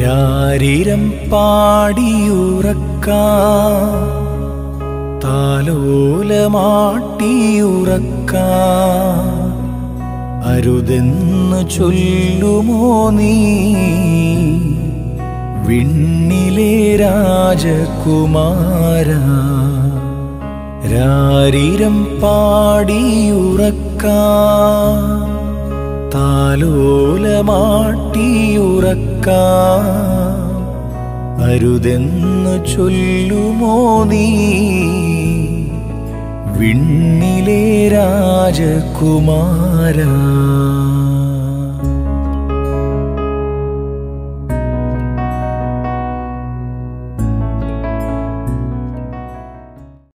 രാരിരം പാടിയുറക്ക താലോലമാട്ടിയുറക്ക അരുതെന്നു ചൊല്ലുമോ നീ വിണ്ണിലെ രാജകുമാര രാരിരം പാടിയുറക്ക താലോലമാട്ടിയുറക്ക അരുതെന്നു ചൊല്ലുമോ നീ വിണ്ണിലെ രാജകുമാര